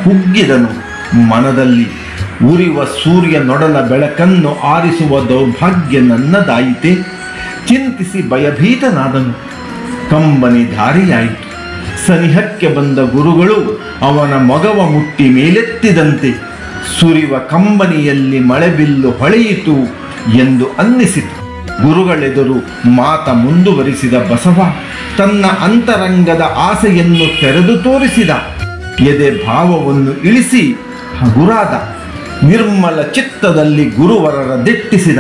ಕುಗ್ಗಿದನು ಮನದಲ್ಲಿ ಉರಿವ ಸೂರ್ಯ ನೊಡಲ ಬೆಳಕನ್ನು ಆರಿಸುವ ದೌರ್ಭಾಗ್ಯ ನನ್ನದಾಯಿತೆ ಚಿಂತಿಸಿ ಭಯಭೀತನಾದನು ಕಂಬನಿ ದಾರಿಯಾಯಿತು ಸನಿಹಕ್ಕೆ ಬಂದ ಗುರುಗಳು ಅವನ ಮೊಗವ ಮುಟ್ಟಿ ಮೇಲೆತ್ತಿದಂತೆ ಸುರಿವ ಕಂಬನಿಯಲ್ಲಿ ಮಳೆಬಿಲ್ಲು ಹೊಳೆಯಿತು ಎಂದು ಅನ್ನಿಸಿತು ಗುರುಗಳೆದುರು ಮಾತ ಮುಂದುವರಿಸಿದ ಬಸವ ತನ್ನ ಅಂತರಂಗದ ಆಸೆಯನ್ನು ತೆರೆದು ತೋರಿಸಿದ ಎದೆ ಭಾವವನ್ನು ಇಳಿಸಿ ಹಗುರಾದ ನಿರ್ಮಲ ಚಿತ್ತದಲ್ಲಿ ಗುರುವರರ ದಿಟ್ಟಿಸಿದ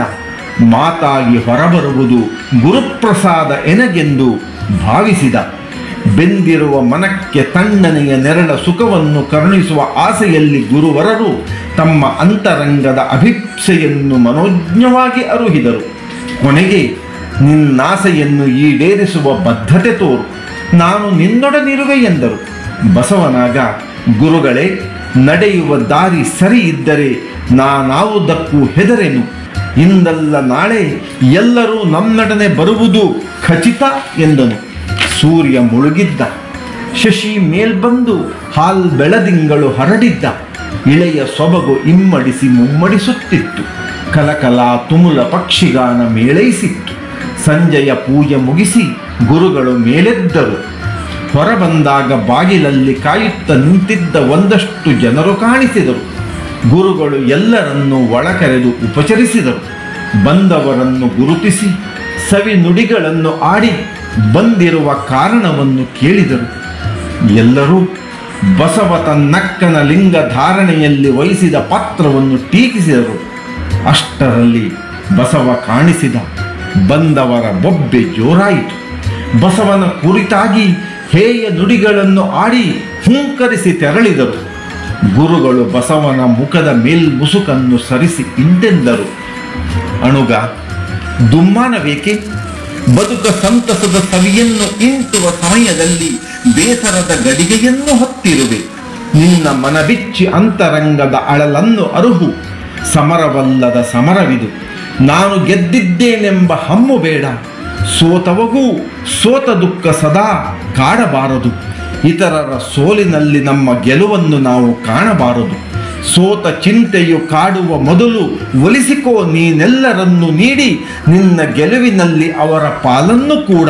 ಮಾತಾಗಿ ಹೊರಬರುವುದು ಗುರುಪ್ರಸಾದ ಎನಗೆಂದು ಭಾವಿಸಿದ ಬೆಂದಿರುವ ಮನಕ್ಕೆ ತಣ್ಣನೆಯ ನೆರಳ ಸುಖವನ್ನು ಕರುಣಿಸುವ ಆಸೆಯಲ್ಲಿ ಗುರುವರರು ತಮ್ಮ ಅಂತರಂಗದ ಅಭಿಪ್ಸೆಯನ್ನು ಮನೋಜ್ಞವಾಗಿ ಅರುಹಿದರು ಕೊನೆಗೆ ನಿನ್ನಾಸೆಯನ್ನು ಈಡೇರಿಸುವ ಬದ್ಧತೆ ತೋರು ನಾನು ನಿನ್ನೊಡನಿರುವೆ ಎಂದರು ಬಸವನಾಗ ಗುರುಗಳೇ ನಡೆಯುವ ದಾರಿ ಸರಿ ಇದ್ದರೆ ನಾನಾವುದಕ್ಕೂ ಹೆದರೆನು ಇಂದಲ್ಲ ನಾಳೆ ಎಲ್ಲರೂ ನನ್ನೊಡನೆ ಬರುವುದು ಖಚಿತ ಎಂದನು ಸೂರ್ಯ ಮುಳುಗಿದ್ದ ಶಶಿ ಮೇಲ್ಬಂದು ಹಾಲ್ ಬೆಳದಿಂಗಳು ಹರಡಿದ್ದ ಇಳೆಯ ಸೊಬಗು ಇಮ್ಮಡಿಸಿ ಮುಮ್ಮಡಿಸುತ್ತಿತ್ತು ಕಲಕಲ ತುಮುಲ ಪಕ್ಷಿಗಾನ ಮೇಳೈಸಿತ್ತು ಸಂಜೆಯ ಪೂಜೆ ಮುಗಿಸಿ ಗುರುಗಳು ಮೇಲೆದ್ದರು ಹೊರಬಂದಾಗ ಬಾಗಿಲಲ್ಲಿ ಕಾಯುತ್ತ ನಿಂತಿದ್ದ ಒಂದಷ್ಟು ಜನರು ಕಾಣಿಸಿದರು ಗುರುಗಳು ಎಲ್ಲರನ್ನೂ ಒಳಕರೆದು ಉಪಚರಿಸಿದರು ಬಂದವರನ್ನು ಗುರುತಿಸಿ ಸವಿ ನುಡಿಗಳನ್ನು ಆಡಿ ಬಂದಿರುವ ಕಾರಣವನ್ನು ಕೇಳಿದರು ಎಲ್ಲರೂ ಬಸವ ತನ್ನಕ್ಕನ ಲಿಂಗ ಧಾರಣೆಯಲ್ಲಿ ವಹಿಸಿದ ಪಾತ್ರವನ್ನು ಟೀಕಿಸಿದರು ಅಷ್ಟರಲ್ಲಿ ಬಸವ ಕಾಣಿಸಿದ ಬಂದವರ ಬೊಬ್ಬೆ ಜೋರಾಯಿತು ಬಸವನ ಕುರಿತಾಗಿ ಹೇಯ ನುಡಿಗಳನ್ನು ಆಡಿ ಹುಂಕರಿಸಿ ತೆರಳಿದರು ಗುರುಗಳು ಬಸವನ ಮುಖದ ಮೇಲ್ಮುಸುಕನ್ನು ಸರಿಸಿ ಇಂತೆಂದರು ಅಣುಗ ದುಮ್ಮಾನವೇಕೆ ಬದುಕ ಸಂತಸದ ಸವಿಯನ್ನು ಇಂಟುವ ಸಮಯದಲ್ಲಿ ಬೇಸರದ ಗಡಿಗೆಯನ್ನು ಹೊತ್ತಿರುವೆ ನಿನ್ನ ಮನಬಿಚ್ಚಿ ಅಂತರಂಗದ ಅಳಲನ್ನು ಅರುಹು ಸಮರವಲ್ಲದ ಸಮರವಿದು ನಾನು ಗೆದ್ದಿದ್ದೇನೆಂಬ ಹಮ್ಮು ಬೇಡ ಸೋತವಗೂ ಸೋತ ದುಃಖ ಸದಾ ಕಾಡಬಾರದು ಇತರರ ಸೋಲಿನಲ್ಲಿ ನಮ್ಮ ಗೆಲುವನ್ನು ನಾವು ಕಾಣಬಾರದು ಸೋತ ಚಿಂತೆಯು ಕಾಡುವ ಮೊದಲು ಒಲಿಸಿಕೋ ನೀನೆಲ್ಲರನ್ನು ನೀಡಿ ನಿನ್ನ ಗೆಲುವಿನಲ್ಲಿ ಅವರ ಪಾಲನ್ನು ಕೂಡ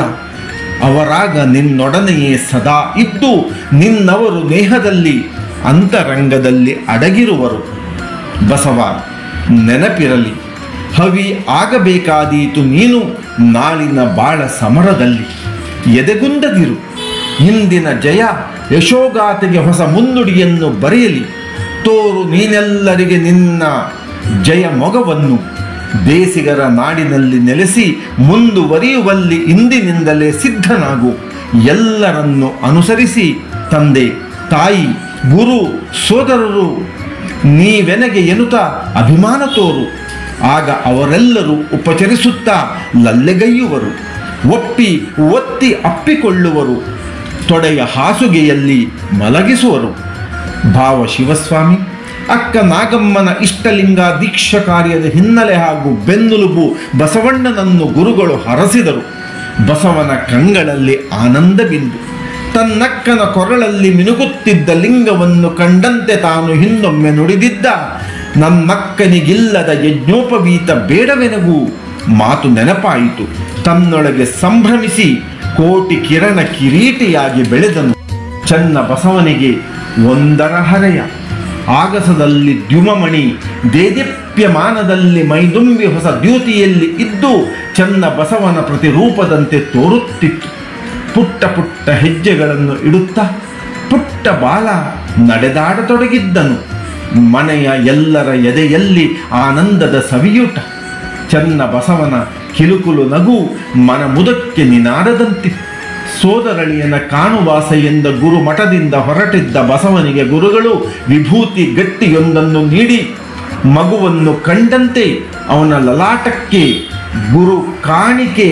ಅವರಾಗ ನಿನ್ನೊಡನೆಯೇ ಸದಾ ಇದ್ದು ನಿನ್ನವರು ನೇಹದಲ್ಲಿ ಅಂತರಂಗದಲ್ಲಿ ಅಡಗಿರುವರು ಬಸವ ನೆನಪಿರಲಿ ಹವಿ ಆಗಬೇಕಾದೀತು ನೀನು ನಾಳಿನ ಬಾಳ ಸಮರದಲ್ಲಿ ಎದೆಗುಂದದಿರು ಇಂದಿನ ಜಯ ಯಶೋಗಾಥೆಗೆ ಹೊಸ ಮುನ್ನುಡಿಯನ್ನು ಬರೆಯಲಿ ತೋರು ನೀನೆಲ್ಲರಿಗೆ ನಿನ್ನ ಜಯ ಮೊಗವನ್ನು ದೇಸಿಗರ ನಾಡಿನಲ್ಲಿ ನೆಲೆಸಿ ಮುಂದುವರಿಯುವಲ್ಲಿ ಇಂದಿನಿಂದಲೇ ಸಿದ್ಧನಾಗು ಎಲ್ಲರನ್ನು ಅನುಸರಿಸಿ ತಂದೆ ತಾಯಿ ಗುರು ಸೋದರರು ನೀವೆನಗೆ ಎನ್ನುತ್ತಾ ಅಭಿಮಾನ ತೋರು ಆಗ ಅವರೆಲ್ಲರೂ ಉಪಚರಿಸುತ್ತಾ ಲಲ್ಲೆಗೈಯುವರು ಒಪ್ಪಿ ಒತ್ತಿ ಅಪ್ಪಿಕೊಳ್ಳುವರು ತೊಡೆಯ ಹಾಸುಗೆಯಲ್ಲಿ ಮಲಗಿಸುವರು ಭಾವ ಶಿವಸ್ವಾಮಿ ಅಕ್ಕ ನಾಗಮ್ಮನ ಇಷ್ಟಲಿಂಗ ದೀಕ್ಷಾ ಕಾರ್ಯದ ಹಿನ್ನೆಲೆ ಹಾಗೂ ಬೆನ್ನುಲುಬು ಬಸವಣ್ಣನನ್ನು ಗುರುಗಳು ಹರಸಿದರು ಬಸವನ ಕಂಗಳಲ್ಲಿ ಆನಂದ ಬಿಂದು ತನ್ನಕ್ಕನ ಕೊರಳಲ್ಲಿ ಮಿನುಗುತ್ತಿದ್ದ ಲಿಂಗವನ್ನು ಕಂಡಂತೆ ತಾನು ಹಿಂದೊಮ್ಮೆ ನುಡಿದಿದ್ದ ನನ್ನಕ್ಕನಿಗಿಲ್ಲದ ಯಜ್ಞೋಪವೀತ ಬೇಡವೆನಗೂ ಮಾತು ನೆನಪಾಯಿತು ತನ್ನೊಳಗೆ ಸಂಭ್ರಮಿಸಿ ಕೋಟಿ ಕಿರಣ ಕಿರೀಟಿಯಾಗಿ ಬೆಳೆದನು ಚನ್ನ ಬಸವನಿಗೆ ಒಂದರ ಹರೆಯ ಆಗಸದಲ್ಲಿ ದ್ಯುಮಮಣಿ ದೇದೀಪ್ಯಮಾನದಲ್ಲಿ ಮೈದುಂಬಿ ಹೊಸ ದ್ಯೂತಿಯಲ್ಲಿ ಇದ್ದು ಚನ್ನ ಬಸವನ ಪ್ರತಿರೂಪದಂತೆ ತೋರುತ್ತಿತ್ತು ಪುಟ್ಟ ಪುಟ್ಟ ಹೆಜ್ಜೆಗಳನ್ನು ಇಡುತ್ತಾ ಪುಟ್ಟ ಬಾಲ ನಡೆದಾಡತೊಡಗಿದ್ದನು ಮನೆಯ ಎಲ್ಲರ ಎದೆಯಲ್ಲಿ ಆನಂದದ ಸವಿಯೂಟ ಚನ್ನ ಬಸವನ ಕಿಲುಕುಲು ನಗು ಮನ ಮುದಕ್ಕೆ ನಿನಾದದಂತಿತ್ತು ಸೋದರಳಿಯನ ಕಾಣುವಾಸೆಯಿಂದ ಗುರು ಮಠದಿಂದ ಹೊರಟಿದ್ದ ಬಸವನಿಗೆ ಗುರುಗಳು ವಿಭೂತಿ ಗಟ್ಟಿಯೊಂದನ್ನು ನೀಡಿ ಮಗುವನ್ನು ಕಂಡಂತೆ ಅವನ ಲಲಾಟಕ್ಕೆ ಗುರು ಕಾಣಿಕೆ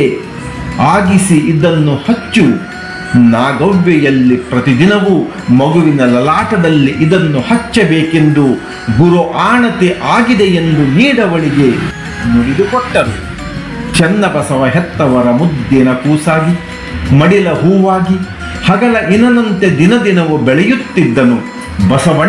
ಆಗಿಸಿ ಇದನ್ನು ಹಚ್ಚು ನಾಗವ್ಯೆಯಲ್ಲಿ ಪ್ರತಿದಿನವೂ ಮಗುವಿನ ಲಲಾಟದಲ್ಲಿ ಇದನ್ನು ಹಚ್ಚಬೇಕೆಂದು ಗುರು ಆಣತೆ ಆಗಿದೆ ಎಂದು ನೀಡವಳಿಗೆ ನುಡಿದುಕೊಟ್ಟರು ಚನ್ನಬಸವ ಹೆತ್ತವರ ಮುದ್ದಿನ ಕೂಸಾಗಿ ಮಡಿಲ ಹೂವಾಗಿ ಹಗಲ ಇನನಂತೆ ದಿನ ದಿನವೂ ಬೆಳೆಯುತ್ತಿದ್ದನು ಬಸವಣ್ಣ